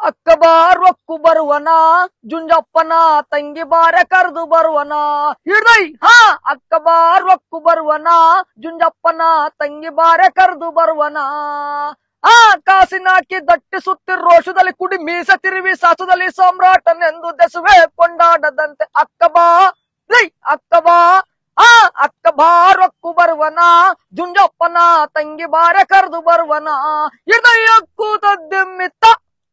ಅಕ್ಕ ಬಾರೊಕ್ಕು ಬರುವನ ಜುಂಜಪ್ಪನ ತಂಗಿ ಬಾರ ಕರೆದು ಬರುವನ ಹಿಡ್ದೈ ಹಾ ಅಕ್ಕ ಬಾರೊಕ್ಕು ಬರುವನ ಜುಂಜಪ್ಪನ ತಂಗಿ ಬಾರ ಕರೆದು ಬರುವನ ಆ ಕಾಸಿನಾಕಿ ದಟ್ಟಿಸುತ್ತಿರೋ ರೋಷದಲ್ಲಿ ಕುಡಿ ಮೀಸ ತಿರುವಿ ಸಾಸುದಲ್ಲಿ ಸಾಮ್ರಾಟನೆಂದು ದೆಸುವೆ ಕೊಂಡಾಡದಂತೆ ಅಕ್ಕ ಬಾ ಲೈ ಅಕ್ಕ ಬಾ ಆ ಅಕ್ಕ ಬಾರೊಕ್ಕು ಬರುವನ ಜುಂಜಪ್ಪನ ತಂಗಿ ಬಾರ ಕರೆದು ಬರುವನ ಹೃದಯಕ್ಕೂ ತದ್ದೆಮ್ಮಿತ್ತ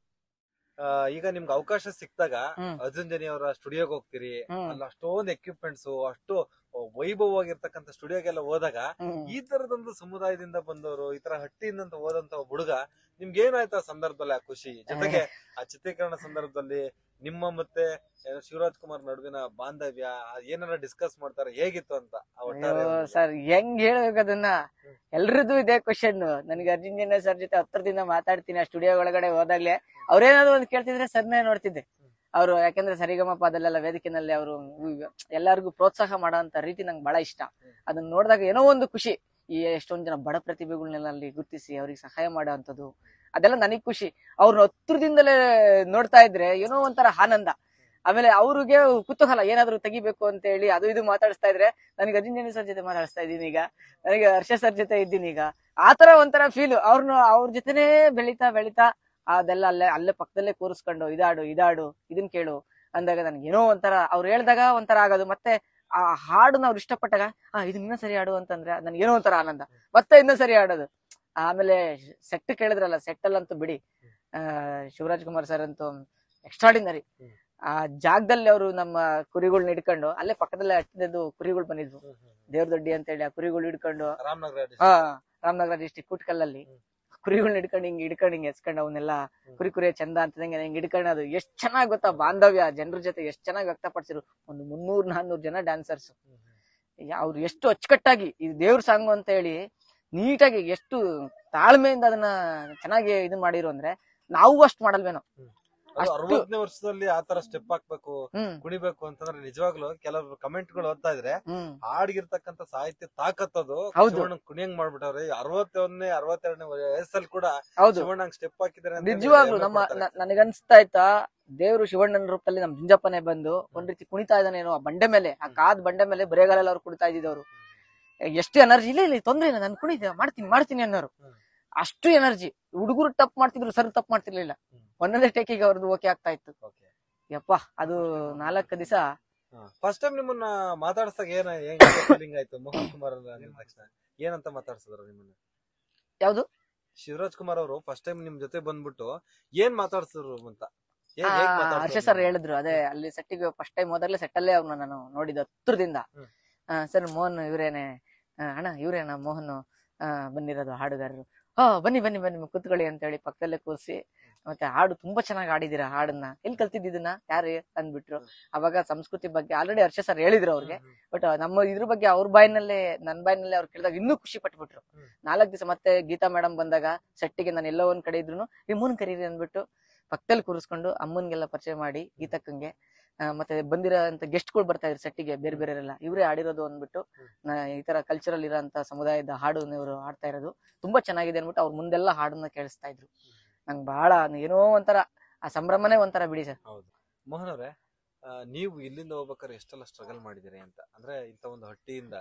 ಆ, ಈಗ ನಿಮ್ಗೆ ಅವಕಾಶ ಸಿಕ್ತಾಗ ಹ್ಮ್. ಅರ್ಜುನ್ ಜನಿ ಅವರ ಸ್ಟುಡಿಯೋಗೆ ಹೋಗ್ತೀರಿ ಹ್ಮ್. ಅಲ್ಲಿ ಅಷ್ಟೊಂದು ಎಕ್ವಿಪ್ಮೆಂಟ್ಸ್ ಅಷ್ಟು ವೈಭವವಾಗಿರ್ತಕ್ಕಂಥ ಸ್ಟುಡಿಯೋಗೆಲ್ಲ ಹೋದಾಗ ಈ ತರದೊಂದು ಸಮುದಾಯದಿಂದ ಬಂದವರು ಈ ತರ ಹಟ್ಟಿಯಿಂದ ಹೋದಂತ ಒಬ್ಬ ಹುಡುಗ ನಿಮ್ಗೆ ಏನಾಯ್ತು ಆ ಸಂದರ್ಭದಲ್ಲಿ ಆ ಖುಷಿ ಜೊತೆಗೆ ಆ ಚಿತ್ರೀಕರಣ ಸಂದರ್ಭದಲ್ಲಿ ನಿಮ್ಮ ಮತ್ತೆ ಏನು ಶಿವರಾಜ್ ಕುಮಾರ್ ನಡುವಿನ ಬಾಂಧವ್ಯ ಆ ಏನಾರ ಡಿಸ್ಕಸ್ ಮಾಡ್ತಾರೆ ಹೇಗಿತ್ತು ಅಂತ ಆ ಒಟ್ಟಾರೆ ಒಂದು- ಸರ್ ಹೆಂಗ್ ಹೇಳ್ಬೇಕು ಅದನ್ನ ಹ್ಮ್. ಎಲ್ರದ್ದು ಇದೇ ಕ್ವಶನ್ ನನಗೆ ಅರ್ಜುನ್ ಜನ್ಯ ಸರ್ ಜೊತೆ ಹತ್ರದಿಂದ ಮಾತಾಡ್ತೀನಿ ಆ ಸ್ಟುಡಿಯೋ ಒಳಗಡೆ ಹೋದಾಗ್ಲೇ ಅವ್ರೇನಾದ್ರು ಒಂದು ಕೇಳ್ತಿದ್ರೆ ಸರ್ನೇ ನೋಡ್ತಿದ್ದೆ ಅವರು ಯಾಕಂದ್ರೆ ಸರಿಗಮಪ ಅದಲ್ಲೆಲ್ಲ ವೇದಿಕೆನಲ್ಲಿ ಅವರು ಎಲ್ಲರಿಗೂ ಪ್ರೋತ್ಸಾಹ ಮಾಡೋಂತ ರೀತಿ ನಂಗೆ ಬಹಳ ಇಷ್ಟ ಅದನ್ನ ನೋಡಿದಾಗ ಏನೋ ಒಂದು ಖುಷಿ ಈ ಎಷ್ಟೊಂದ್ ಜನ ಬಡ ಪ್ರತಿಭೆಗಳನ್ನೆಲ್ಲ ಅಲ್ಲಿ ಗುರುತಿಸಿ ಅವ್ರಿಗೆ ಸಹಾಯ ಮಾಡೋವಂಥದ್ದು ಅದೆಲ್ಲ ನನಗ್ ಖುಷಿ ಅವ್ರನ್ನ ಹತ್ರದಿಂದಲೇ ನೋಡ್ತಾ ಇದ್ರೆ ಏನೋ ಒಂಥರ ಆನಂದ ಆಮೇಲೆ ಅವ್ರಿಗೆ ಕುತೂಹಲ ಏನಾದ್ರು ತೆಗಿಬೇಕು ಅಂತ ಹೇಳಿ ಅದು ಇದು ಮಾತಾಡಿಸ್ತಾ ಇದ್ರೆ ನನಗೆ ಅರ್ಜುನ್ ಸರ್ ಜೊತೆ ಮಾತಾಡಿಸ್ತಾ ಇದ್ದೀನಿ ಈಗ ನನಗೆ ಹರ್ಷ ಸರ್ ಜೊತೆ ಇದ್ದೀನಿ ಈಗ ಆತರ ಒಂಥರ ಫೀಲ್ ಅವ್ರನ್ನ ಅವ್ರ ಜೊತೆನೇ ಬೆಳಿತಾ ಬೆಳಿತಾ ಅದೆಲ್ಲ ಅಲ್ಲೇ ಅಲ್ಲೇ ಪಕ್ಕದಲ್ಲೇ ಕೂರಿಸ್ಕೊಂಡು ಇದಾಡು ಇದಾಡು ಇದನ್ ಕೇಳು ಅಂದಾಗ ನನಗೆ ಏನೋ ಒಂಥರ ಅವ್ರು ಹೇಳ್ದಾಗ ಒಂಥರ ಆಗೋದು ಮತ್ತೆ ಆ ಹಾಡನ್ನ ಅವ್ರು ಇಷ್ಟಪಟ್ಟಾಗ ಆ ಇದನ್ನ ಇನ್ನೂ ಸರಿ ಆಡು ಅಂತಂದ್ರೆ ನನಗೆ ಏನೋ ಒಂಥರ ಆನಂದ ಮತ್ತೆ ಇನ್ನೂ ಸರಿ ಆಡೋದು ಆಮೇಲೆ ಸೆಟ್ ಕೇಳಿದ್ರಲ್ಲ ಸೆಟ್ ಅಲ್ಲಂತೂ ಬಿಡಿ ಆ ಶಿವರಾಜ್ ಕುಮಾರ್ ಸರ್ ಅಂತೂ ಎಕ್ಸ್ಟ್ರಾಡಿನರಿ ಹ್ಮ್. ಆ ಜಾಗದಲ್ಲಿ ಅವರು ನಮ್ಮ ಕುರಿಗಳನ್ನ ಹಿಡ್ಕೊಂಡು ಅಲ್ಲೇ ಪಕ್ಕದಲ್ಲೇ ಹಟ್ಟಿದ್ದು ಕುರಿಗಳು ಬಂದಿದ್ವು ಹ್ಮ್, ಹ್ಮ್, ಹ್ಮ್. ದೇವ್ರ ದೊಡ್ಡಿ ಅಂತ ಹೇಳಿ ಆ ಕುರಿಗಳು ಹಿಡ್ಕೊಂಡು ರಾಮನಗರ district. ಹಾ ರಾಮನಗರ ಡಿಸ್ಟಿಕ್ ಕುಟ್ಕಲ್ಲಲ್ಲಿ ಹ್ಮ್. ಕುರಿಗಳನ್ನ ಹಿಡ್ಕೊಂಡು ಹಿಂಗ್ ಹಿಡ್ಕೊಂಡು ಹಿಂಗ್ ಎಸ್ಕೊಂಡು ಅವನ್ನೆಲ್ಲ ಹ್ಮ್. ಕುರಿ ಕುರಿಯ ಚಂದ ಅಂತದಂಗೆ ಹಿಂಗ್ ಹಿಡ್ಕೊಳ್ಳೋದು ಎಷ್ಟ್ ಚೆನ್ನಾಗ್ ಗೊತ್ತಾ ಬಾಂಧವ್ಯ ಜನರ ಜೊತೆ ಎಷ್ಟ್ ಚೆನ್ನಾಗಿ ವ್ಯಕ್ತಪಡಿಸಿರು ಒಂದು ಮುನ್ನೂರ್ ನಾನ್ನೂರ್ ಜನ ಡ್ಯಾನ್ಸರ್ಸ್ ಹ್ಮ್, ಹ್ಮ್. ಅವ್ರು ಎಷ್ಟು ಅಚ್ಚುಕಟ್ಟಾಗಿ ಇದು ದೇವ್ರ ಸಾಂಗು ಅಂತ ಹೇಳಿ ನೀಟಾಗಿ ಎಷ್ಟು ತಾಳ್ಮೆಯಿಂದ ಅದನ್ನ ಚೆನ್ನಾಗಿ ಇದನ್ ಮಾಡಿರು ಅಂದ್ರೆ ನಾವು ಅಷ್ಟ್ ಮಾಡಲ್ವೇನೋ ಅದು ಅಷ್ಟು- ಅರವತ್ತನೇ ವರ್ಷದಲ್ಲಿ ಆತರ ಸ್ಟೆಪ್ ಹಾಕ್ಬೇಕು ಹ್ಮ್ ಕುಣಿಬೇಕು ಅಂತಂದ್ರೆ ನಿಜವಾಗ್ಲೂ ಕೆಲವು ಕಮೆಂಟ್ ಗಳು ಓದ್ತಾ ಇದ್ರೆ ಹ್ಮ್ ಹಾಡ್ಗಿರ್ತಕ್ಕಂಥ ಸಾಹಿತ್ಯ ತಾಕತ್ತದು ಹೌದು. ಶಿವಣ್ಣ ಕುಣಿಯಂಗ್ ಮಾಡ್ಬಿಟ್ಟವ್ರೆ ಅರವತ್ತೊಂದನೇ ಅರವತ್ತೆರಡನೇ ವಯಸ್ಸಲ್ಲಿ ಕೂಡ ಹೌದು ಶಿವಣ್ಣ ಸ್ಟೆಪ್ ಹಾಕಿದ್ದಾರೆ ಅಂತ ನಿಜವಾಗ್ಲು ಹೆಮ್ಮೆ ನಮ್ಮ ಪಡ್ತಾರೆ. ನ- ನನಗನ್ಸ್ತಾ ಇತ್ತಾ ದೇವ್ರು ಶಿವಣ್ಣನ ರೂಪದಲ್ಲಿ ನಮ್ ಜುಂಜಪ್ಪನೇ ಬಂದು ಒಂದ್ ರೀತಿ ಕುಣಿತಾ ಇದ್ದಾನೇನೋ ಆ ಬಂಡೆ ಮೇಲೆ ಆ ಕಾದ್ ಬಂಡೆ ಮೇಲೆ ಬರೇಗಾಲಲ್ಲಿ ಅವ್ರು ಕುಣಿತಾ ಇದ್ದಿದ್ದವ್ರು ಎಷ್ಟು ಎನರ್ಜಿ ಇಲ್ಲ ಇಲ್ಲ ತೊಂದ್ರೆ ಇಲ್ಲ ನಾನು ಕುಣಿದೆ ಮಾಡ್ತೀನಿ ಮಾಡ್ತೀನಿ ಅನ್ನೋರು ಹ್ಮ್. ಅಷ್ಟು ಎನರ್ಜಿ ಹುಡುಗರು ತಪ್ಪು ಮಾಡ್ತಿದ್ರು ಸರ್ ತಪ್ಪು ಮಾಡ್ತಿರ್ಲಿಲ್ಲ ಹ್ಮ್. ಒಂದೊಂದೇ ಟೇಕಿಗೆ ಅವ್ರದ್ದು ಓಕೆ ಆಗ್ತಾ ಇತ್ತು Okay. ಯಪ್ಪ ಅದು ನಾಲ್ಕು ದಿವಸ ಫಸ್ಟ್ ಟೈಮ್ ನಿಮ್ಮನ್ನ ಮಾತಾಡ್ಸಕ್ ಏನ ಹೆಂಗ್ ಫೀಲಿಂಗ್ ಆಯ್ತು ಮೋಹನ್ ಕುಮಾರ್ ಅವ್ರು ಅಂದಿದ ತಕ್ಷಣ ಏನಂತ ಮಾತಾಡ್ಸಿದ್ರು ನಿಮ್ಮನ್ನ ಯಾವ್ದು ಶಿವರಾಜ್ ಕುಮಾರ್ ಅವರು ಫಸ್ಟ್ ಟೈಮ್ ನಿಮ್ ಜೊತೆ ಬಂದ್ಬಿಟ್ಟು ಏನ್ ಮಾತಾಡ್ಸಿದ್ರು ಅಂತ ಏನ್- ಆ, ಹೇಗ್ ಮಾತಾಡ್ಸಿದ್ರು ಹರ್ಷ ಸರ್ ನಿಮ್ಮನ್ನ? ಹೇಳಿದ್ರು ಅದೇ ಅಲ್ಲಿ ಸೆಟ್ಟಿಗೆ ಫಸ್ಟ್ ಟೈಮ್ ಹೋದಾಗ್ಲೇ ಸೆಟ್ ಅಲ್ಲೇ ಅವ್ರನ್ನ ನಾನು ನೋಡಿದ್ದು ಹತ್ರದಿಂದ ಹ್ಮ್. ಸರ್ ಮೋಹನ್ ಇವರೇನೆ ಅಣ್ಣ ಇವರೇನ ಮೋಹನ್ ಆ, ಬಂದಿರೋದು ಹಾಡುಗಾರರು ಹಾ ಬನ್ನಿ ಬನ್ನಿ ಬನ್ನಿ ಕೂತ್ಕೊಳ್ಳಿ ಅಂತ ಹೇಳಿ ಪಕ್ಕದಲ್ಲೇ ಕೂರಿಸಿ ಮತ್ತೆ ಹಾಡು ತುಂಬಾ ಚೆನ್ನಾಗಿ ಆಡಿದೀರಾ ಹಾಡನ್ನ ಎಲ್ಲಿ ಕಲ್ತಿದ್ದಿದ್ದನ್ನ ಯಾರು ಅಂದ್ಬಿಟ್ರು ಅವಾಗ ಸಂಸ್ಕೃತಿ ಬಗ್ಗೆ ಆಲ್ರೆಡಿ ಹರ್ಷ ಸರ್ ಹೇಳಿದ್ರು ಅವ್ರಿಗೆ ಹ್ಮ್, ಹ್ಮ್. ಬಟ್ ನಮ್ಮ ಇದ್ರ ಬಗ್ಗೆ ಅವ್ರ ಬಾಯಿನಲ್ಲೇ ನನ್ನ ಬಾಯಿನಲ್ಲೇ ಅವ್ರು ಕೇಳಿದಾಗ ಇನ್ನೂ ಖುಷಿ ಪಟ್ಬಿಟ್ರು ಹ್ಮ್. ನಾಲ್ಕು ದಿವಸ ಮತ್ತೆ ಗೀತಾ ಮೇಡಮ್ ಬಂದಾಗ ಸೆಟ್ಟಿಗೆ ನಾನು ಎಲ್ಲೋ ಒಂದ್ ಕಡೆ ಇದ್ರು ನಿಮ್ಮನ್ ಕರೀರಿ ಅಂದ್ಬಿಟ್ಟು ಪಕ್ಕದಲ್ಲಿ ಕೂರಿಸ್ಕೊಂಡು ಅಮ್ಮನ್ಗೆಲ್ಲ ಪರಿಚಯ ಮಾಡಿ ಗೀತಕ್ಕಂಗೆ ಆ, ಮತ್ತೆ ಬಂದಿರೋಂತ ಗೆಸ್ಟ್ಗಳು ಬರ್ತಾ ಇದ್ರು ಸೆಟ್ಟಿಗೆ ಬೇರೆ ಬೇರೆಯವರೆಲ್ಲ ಇವರೇ ಆಡಿರೋದು ಅಂದ್ಬಿಟ್ಟು ನಾ ಈ ತರ ಕಲ್ಚರಲ್ ಇರೋಂತ ಸಮುದಾಯದ ಹಾಡು ಇವರು ಹಾಡ್ತಾ ಇರೋದು ತುಂಬಾ ಚೆನ್ನಾಗಿದೆ ಅಂದ್ಬಿಟ್ಟು ಅವ್ರ ಮುಂದೆಲ್ಲ ಹಾಡನ್ನ ಕೇಳಿಸ್ತಾ ಇದ್ರು ನಂಗೆ ಬಹಳ ಏನೋ ಒಂಥರ ಆ ಸಂಭ್ರಮನೇ ಒಂಥರ ಬಿಡಿ ಸರ್ ಹೌದು ಮೋಹನ್ ಅವರೇ ಆ, ನೀವು ಇಲ್ಲಿಂದ ಹೋಗ್ಬೇಕಾದ್ರೆ ಎಷ್ಟೆಲ್ಲ ಸ್ಟ್ರಗಲ್ ಮಾಡಿದಿರಿ ಅಂತ ಅಂದ್ರೆ ಇಂತ ಒಂದು ಹಟ್ಟಿಯಿಂದ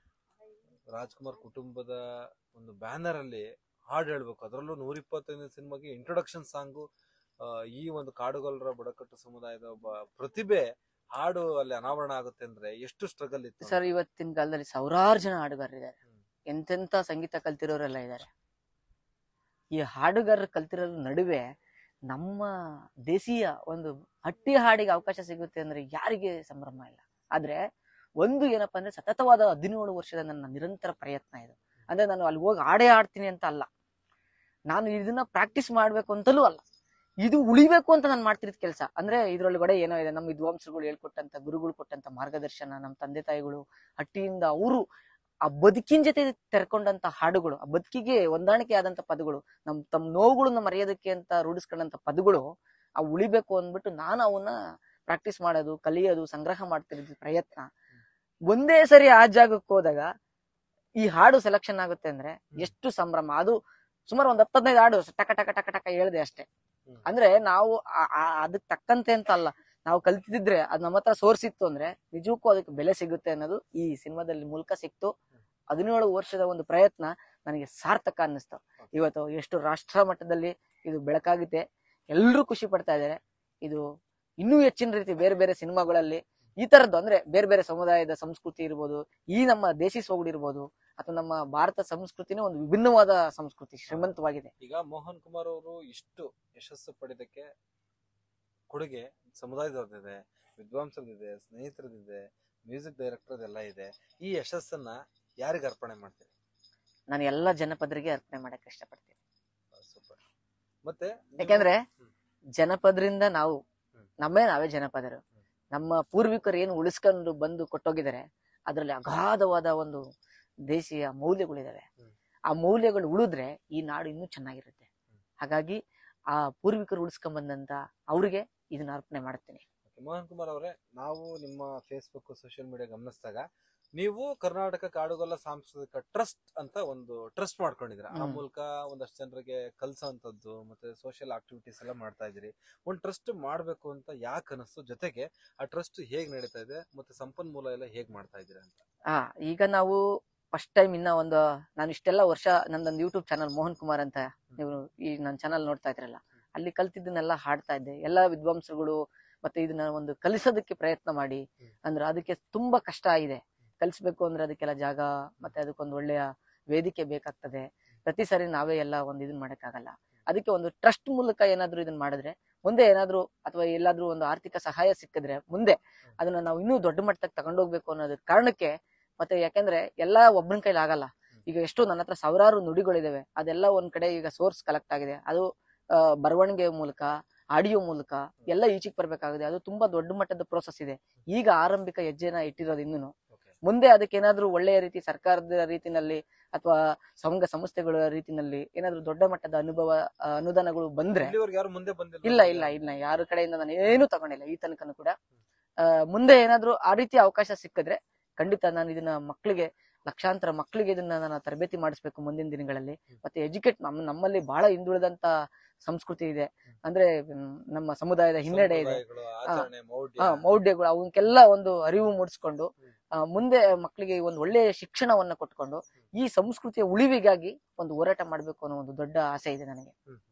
ರಾಜ್ಕುಮಾರ್ ಕುಟುಂಬದ ಒಂದು ಬ್ಯಾನರ್ ಅಲ್ಲಿ ಹಾಡು ಹೇಳ್ಬೇಕು ಅದರಲ್ಲೂ ನೂರ ಇಪ್ಪತ್ತೈದು ಸಿನಿಮಾಗೆ ಇಂಟ್ರೊಡಕ್ಷನ್ ಸಾಂಗು ಈ ಒಂದು ಕಾಡುಗೊಲ್ಲರ ಬುಡಕಟ್ಟು ಸಮುದಾಯದ ಒಬ್ಬ ಪ್ರತಿಭೆ ಹಾಡು ಅಲ್ಲಿ ಅನಾವರಣ ಆಗುತ್ತೆ ಅಂದ್ರೆ ಎಷ್ಟು ಸ್ಟ್ರಗಲ್ ಇತ್ತು ಸರ್ ಇವತ್ತಿನ ಕಾಲದಲ್ಲಿ ಸಾವಿರಾರು ಜನ ಹಾಡುಗಾರರಿದ್ದಾರೆ ಹ್ಮ್. ಎಂತೆಂತ ಸಂಗೀತ ಕಲ್ತಿರೋರೆಲ್ಲ ಇದ್ದಾರೆ ಈ ಹಾಡುಗಾರರು ಕಲ್ತಿರೋರ ನಡುವೆ ನಮ್ಮ ದೇಶೀಯ ಒಂದು ಹಟ್ಟಿ ಹಾಡಿಗೆ ಅವಕಾಶ ಸಿಗುತ್ತೆ ಅಂದ್ರೆ ಯಾರಿಗೆ ಸಂಭ್ರಮ ಇಲ್ಲ ಆದ್ರೆ ಒಂದು ಏನಪ್ಪಾ ಅಂದ್ರೆ ಸತತವಾದ ಹದಿನೇಳು ವರ್ಷದ ನನ್ನ ನಿರಂತರ ಪ್ರಯತ್ನ ಇದು ಅಂದ್ರೆ ನಾನು ಅಲ್ಲಿ ಹೋಗಿ ಹಾಡೇ ಆಡ್ತೀನಿ ಅಂತ ಅಲ್ಲ ನಾನು ಇದನ್ನ ಪ್ರಾಕ್ಟೀಸ್ ಮಾಡ್ಬೇಕು ಅಂತಲೂ ಅಲ್ಲ ಇದು ಉಳಿಬೇಕು ಅಂತ ನಾನು ಮಾಡ್ತಿರೋದ್ ಕೆಲಸ ಅಂದ್ರೆ ಇದ್ರೊಳಗಡೆ ಏನೋ ಇದೆ ನಮ್ಮ ವಿದ್ವಾಂಸರುಗಳು ಹೇಳ್ಕೊಟ್ಟಂತ ಗುರುಗಳು ಕೊಟ್ಟಂತ ಮಾರ್ಗದರ್ಶನ ನಮ್ಮ ತಂದೆ ತಾಯಿಗಳು ಹಟ್ಟಿಯಿಂದ ಅವರು ಆ ಬದುಕಿನ ಜೊತೆ ತೆರ್ಕೊಂಡಂತ ಹಾಡುಗಳು ಆ ಬದುಕಿಗೆ ಹೊಂದಾಣಿಕೆ ಆದಂತ ಪದಗಳು ನಮ್ ತಮ್ಮ ನೋವುಗಳನ್ನ ಮರೆಯೋದಕ್ಕೆ ಅಂತ ರೂಢಿಸ್ಕೊಂಡಂತ ಪದಗಳು ಆ ಉಳಿಬೇಕು ಅಂದ್ಬಿಟ್ಟು ನಾನು ಅವನ್ನ ಪ್ರಾಕ್ಟೀಸ್ ಮಾಡೋದು ಕಲಿಯೋದು ಸಂಗ್ರಹ ಮಾಡ್ತಿರೋದು ಪ್ರಯತ್ನ ಒಂದೇ ಸರಿ ಆ ಜಾಗಕ್ಕೆ ಹೋದಾಗ ಈ ಹಾಡು ಸೆಲೆಕ್ಷನ್ ಆಗುತ್ತೆ ಅಂದ್ರೆ ಎಷ್ಟು ಸಂಭ್ರಮ ಅದು ಸುಮಾರು ಒಂದ್ ಹತ್ತದೈದು ಹಾಡು ಟಕ ಟಕ ಟಕ ಟಕ ಹೇಳ್ದೆ ಅಷ್ಟೇ ಹ್ಮ್. ಅಂದ್ರೆ ನಾವು ಆ- ಆ- ಅದಕ್ ತಕ್ಕಂತೆ ಅಂತ ಅಲ್ಲ ನಾವು ಕಲ್ತಿದ್ರೆ ಅದ್ ನಮ್ಮ ಹತ್ರ ಸೋರ್ಸ್ ಇತ್ತು ಅಂದ್ರೆ ನಿಜಕ್ಕೂ ಅದಕ್ಕೆ ಬೆಲೆ ಸಿಗುತ್ತೆ ಅನ್ನೋದು ಈ ಸಿನಿಮಾದಲ್ಲಿ ಮೂಲಕ ಸಿಕ್ತು ಹದಿನೇಳು ವರ್ಷದ ಒಂದು ಪ್ರಯತ್ನ ನನಗೆ ಸಾರ್ಥಕ ಅನ್ನಿಸ್ತು ಇವತ್ತು ಎಷ್ಟು ರಾಷ್ಟ್ರ ಮಟ್ಟದಲ್ಲಿ ಇದು ಬೆಳಕಾಗಿದೆ ಎಲ್ಲರೂ ಖುಷಿ ಪಡ್ತಾ ಇದ್ದಾರೆ ಇದು ಇನ್ನೂ ಹೆಚ್ಚಿನ ರೀತಿ ಬೇರೆ ಬೇರೆ ಸಿನಿಮಾಗಳಲ್ಲಿ ಈ ತರದ್ದು ಅಂದ್ರೆ ಬೇರೆ ಬೇರೆ ಸಮುದಾಯದ ಸಂಸ್ಕೃತಿ ಇರ್ಬೋದು ಈ ನಮ್ಮ ದೇಸಿ ಸೊಗಡು ಇರ್ಬೋದು ಅಥವಾ ನಮ್ಮ ಭಾರತ ಸಂಸ್ಕೃತಿನೇ ಒಂದು ವಿಭಿನ್ನವಾದ ಸಂಸ್ಕೃತಿ ಶ್ರೀಮಂತವಾಗಿದೆ ಈಗ ಮೋಹನ್ ಕುಮಾರ್ ಅವರು ಇಷ್ಟು ಯಶಸ್ಸು ಪಡೆದಕ್ಕೆ ಕೊಡುಗೆ ಸಮುದಾಯದವ್ರದಿದೆ ವಿದ್ವಾಂಸರದಿದೆ ಸ್ನೇಹಿತರದಿದೆ ಮ್ಯೂಸಿಕ್ ಡೈರೆಕ್ಟರ್ ಎಲ್ಲ ಇದೆ ಈ ಯಶಸ್ಸನ್ನ ಯಾರಿಗೆ ಅರ್ಪಣೆ ಮಾಡ್ತೀರಿ ನಾನು ಎಲ್ಲ ಜನಪದರಿಗೆ ಅರ್ಪಣೆ ಮಾಡಕ್ ಇಷ್ಟಪಡ್ತೀನಿ ಸೂಪರ್ ಮತ್ತೆ ನೀವು- ಯಾಕೆಂದ್ರೆ ಹ್ಮ್. ಜನಪದರಿಂದ ನಾವು ಹ್ಮ್. ನಮ್ಮೇ ನಾವೇ ಜನಪದರು ಹ್ಮ್. ನಮ್ಮ ಪೂರ್ವಿಕರು ಏನು ಉಳಿಸ್ಕೊಂಡು ಬಂದು ಕೊಟ್ಟೋಗಿದ್ದಾರೆ ಅದರಲ್ಲಿ ಅಗಾಧವಾದ ಒಂದು ದೇಶೀಯ ಮೌಲ್ಯಗಳಿದಾವೆ ಹ್ಮ್. ಆ ಮೌಲ್ಯಗಳು ಉಳಿದ್ರೆ ಈ ನಾಡು ಇನ್ನೂ ಚೆನ್ನಾಗಿರುತ್ತೆ ಹ್ಮ್. ಹಾಗಾಗಿ ಆ ಪೂರ್ವಿಕರು ಉಳಿಸ್ಕೊಂಡ್ ಬಂದಂತ ಅವ್ರಿಗೆ ಇದನ್ನ ಅರ್ಪಣೆ ಮಾಡ್ತೀನಿ Okay, ಮೋಹನ್ ಕುಮಾರ್ ಅವರೇ ನಾವು ನಿಮ್ಮ ಫೇಸ್ಬುಕ್ ಸೋಷಿಯಲ್ ಮೀಡಿಯಾ ಗಮನಿಸಿದಾಗ ನೀವು ಕರ್ನಾಟಕ ಕಾಡುಗೊಲ್ಲ ಸಾಂಸ್ಕೃತಿಕ ಟ್ರಸ್ಟ್ ಅಂತ ಒಂದು ಟ್ರಸ್ಟ್ ಮಾಡ್ಕೊಂಡಿದ್ರ ಆ ಹ್ಮ್. ಮೂಲಕ ಒಂದಷ್ಟು ಜನರಿಗೆ ಕಲ್ಸೋಂಥದ್ದು ಮತ್ತೆ ಸೋಷಿಯಲ್ ಆಕ್ಟಿವಿಟೀಸ್ ಎಲ್ಲ ಮಾಡ್ತಾ ಇದ್ದೀರಿ ಒಂದು ಟ್ರಸ್ಟ್ ಮಾಡ್ಬೇಕು ಅಂತ ಯಾಕೆ ಅನಿಸ್ತು ಜೊತೆಗೆ ಆ ಟ್ರಸ್ಟ್ ಹೇಗ್ ನಡೀತಾ ಇದೆ ಮತ್ತೆ ಸಂಪನ್ಮೂಲ ಎಲ್ಲ ಹೇಗ್ ಮಾಡ್ತಾ ಇದ್ದೀರಾ ಅಂತ ಆ ಈಗ ನಾವು ಫಸ್ಟ್ ಟೈಮ್ ಇನ್ನ ಒಂದು ನಾನು ಇಷ್ಟೆಲ್ಲ ವರ್ಷ ನಂದೊಂದು ಯೂಟ್ಯೂಬ್ ಚಾನಲ್ ಮೋಹನ್ ಕುಮಾರ್ ಅಂತ ನೀವು ಈ ನನ್ನ ಚಾನಲ್ ನೋಡ್ತಾ ಇದ್ರಲ್ಲ ಅಲ್ಲಿ ಕಲ್ತಿದ್ದನ್ನೆಲ್ಲ ಹಾಡ್ತಾ ಇದ್ದೆ ಎಲ್ಲಾ ವಿದ್ವಾಂಸರುಗಳು ಮತ್ತೆ ಇದನ್ನ ಒಂದು ಕಲಿಸೋದಕ್ಕೆ ಪ್ರಯತ್ನ ಮಾಡಿ ಹ್ಮ್. ಅಂದ್ರೆ ಅದಕ್ಕೆ ತುಂಬಾ ಕಷ್ಟ ಆಗಿದೆ ಕಲಿಸ್ಬೇಕು ಅಂದ್ರೆ ಅದಕ್ಕೆಲ್ಲ ಜಾಗ ಮತ್ತೆ ಅದಕ್ಕೊಂದು ಒಳ್ಳೆಯ ವೇದಿಕೆ ಬೇಕಾಗ್ತದೆ ಪ್ರತಿ ಸಾರಿ ನಾವೇ ಎಲ್ಲ ಒಂದು ಇದನ್ನ ಮಾಡಕ್ಕಾಗಲ್ಲ ಅದಕ್ಕೆ ಒಂದು ಟ್ರಸ್ಟ್ ಮೂಲಕ ಏನಾದ್ರೂ ಇದನ್ನ ಮಾಡಿದ್ರೆ ಮುಂದೆ ಏನಾದ್ರೂ ಅಥವಾ ಎಲ್ಲಾದ್ರೂ ಒಂದು ಆರ್ಥಿಕ ಸಹಾಯ ಸಿಕ್ಕಿದ್ರೆ ಮುಂದೆ ಅದನ್ನ ನಾವು ಇನ್ನೂ ದೊಡ್ಡ ಮಟ್ಟಕ್ಕೆ ತಗೊಂಡೋಗ್ಬೇಕು ಅನ್ನೋದಕ್ಕೆ ಕಾರಣಕ್ಕೆ ಮತ್ತೆ ಯಾಕೆಂದ್ರೆ ಎಲ್ಲಾ ಒಬ್ಬನ ಕೈಲಿ ಆಗಲ್ಲ ಈಗ ಎಷ್ಟೋ ನನ್ನ ಹತ್ರ ಸಾವಿರಾರು ನುಡಿಗಳಿದಾವೆ ಅದೆಲ್ಲ ಒಂದ್ ಕಡೆ ಈಗ ಸೋರ್ಸ್ ಕಲೆಕ್ಟ್ ಆಗಿದೆ ಅದು ಆ, ಬರವಣಿಗೆ ಮೂಲಕ ಆಡಿಯೋ ಮೂಲಕ ಎಲ್ಲ ಈಚೆಗೆ ಬರ್ಬೇಕಾಗಿದೆ ಅದು ತುಂಬಾ ದೊಡ್ಡ ಮಟ್ಟದ ಪ್ರೋಸೆಸ್ ಇದೆ ಈಗ ಆರಂಭಿಕ ಹೆಜ್ಜೆನ ಇಟ್ಟಿರೋದು ಇನ್ನೂ Okay. ಮುಂದೆ ಅದಕ್ಕೆ ಏನಾದ್ರೂ ಒಳ್ಳೆಯ ರೀತಿ ಸರ್ಕಾರದ ರೀತಿನಲ್ಲಿ ಅಥವಾ ಸಂಘ ಸಂಸ್ಥೆಗಳ ರೀತಿನಲ್ಲಿ ಏನಾದ್ರೂ ದೊಡ್ಡ ಮಟ್ಟದ ಅನುಭವ ಆ, ಅನುದಾನಗಳು ಬಂದ್ರೆ ಇಲ್ಲಿವರೆಗೆ ಯಾರು ಮುಂದೆ ಬಂದಿಲ್ಲ ಇಲ್ಲ ಇಲ್ಲ ಇಲ್ಲ ಯಾರ ಕಡೆಯಿಂದ ನಾನು ಏನು ತಗೊಂಡಿಲ್ಲ ಈ ತನಕನೂ ಕೂಡ ಆ, ಮುಂದೆ ಏನಾದ್ರೂ ಆ ರೀತಿ ಅವಕಾಶ ಸಿಕ್ಕಿದ್ರೆ ಖಂಡಿತ ನಾನು ಇದನ್ನ ಮಕ್ಕಳಿಗೆ ಲಕ್ಷಾಂತರ ಮಕ್ಕಳಿಗೆ ಇದನ್ನ ನಾನು ತರಬೇತಿ ಮಾಡಿಸ್ಬೇಕು ಮುಂದಿನ ದಿನಗಳಲ್ಲಿ ಮತ್ತೆ ಎಜುಕೇಟ್ ನಮ್ಮಲ್ಲಿ ಬಹಳ ಹಿಂದುಳಿದಂತ ಸಂಸ್ಕೃತಿ ಇದೆ ಅಂದ್ರೆ ಮ್, ನಮ್ಮ ಸಮುದಾಯದ ಹಿನ್ನಡೆ ಇದೆ ಸಂಪ್ರದಾಯಗಳು, ಆಚರಣೆ ಮೌಢ್ಯ ಆ, ಮೌಢ್ಯಗಳು ಅವಕ್ಕೆಲ್ಲ ಒಂದು ಅರಿವು ಮೂಡಿಸ್ಕೊಂಡು ಆ, ಮುಂದೆ ಮಕ್ಕಳಿಗೆ ಒಂದು ಒಳ್ಳೆಯ ಶಿಕ್ಷಣವನ್ನ ಕೊಟ್ಕೊಂಡು ಈ ಸಂಸ್ಕೃತಿಯ ಉಳಿವಿಗಾಗಿ ಒಂದು ಹೋರಾಟ ಮಾಡ್ಬೇಕು ಅನ್ನೋ ಒಂದು ದೊಡ್ಡ ಆಸೆ ಇದೆ ನನಗೆ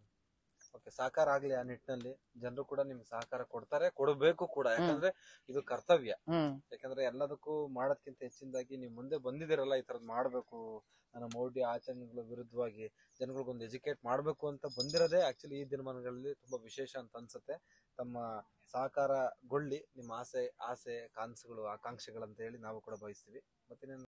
ಓಕೆ ಸಹಕಾರ ಆಗ್ಲಿ ಆ ನಿಟ್ಟಿನಲ್ಲಿ ಜನರು ಕೂಡ ನಿಮ್ಗೆ ಸಹಕಾರ ಕೊಡ್ತಾರೆ ಕೊಡಬೇಕು ಕೂಡ ಯಾಕಂದ್ರೆ ಇದು ಕರ್ತವ್ಯ ಹ್ಮ್ ಯಾಕಂದ್ರೆ ಎಲ್ಲದಕ್ಕೂ ಮಾಡೋದಕ್ಕಿಂತ ಹೆಚ್ಚಿನದಾಗಿ ನೀವು ಮುಂದೆ ಬಂದಿದ್ದೀರಲ್ಲ ಈ ತರದ್ ಮಾಡ್ಬೇಕು ನನ್ನ ಮೌಢ್ಯ ಆಚರಣೆಗಳ ವಿರುದ್ಧವಾಗಿ ಜನಗಳಿಗೊಂದು ಎಜುಕೇಟ್ ಮಾಡ್ಬೇಕು ಅಂತ ಬಂದಿರೋದೇ ಆಕ್ಚುಲಿ ಈ ದಿನಮಾನಗಳಲ್ಲಿ ತುಂಬಾ ವಿಶೇಷ ಅಂತ ಅನ್ಸುತ್ತೆ ತಮ್ಮ ಸಹಕಾರಗೊಳ್ಳಿ ನಿಮ್ಮ ಆಸೆ ಆಸೆ ಕಾನ್ಸುಗಳು ಆಕಾಂಕ್ಷೆಗಳಂತ ಹೇಳಿ ನಾವು ಕೂಡ ಬಯಸ್ತೀವಿ ಮತ್ತೆ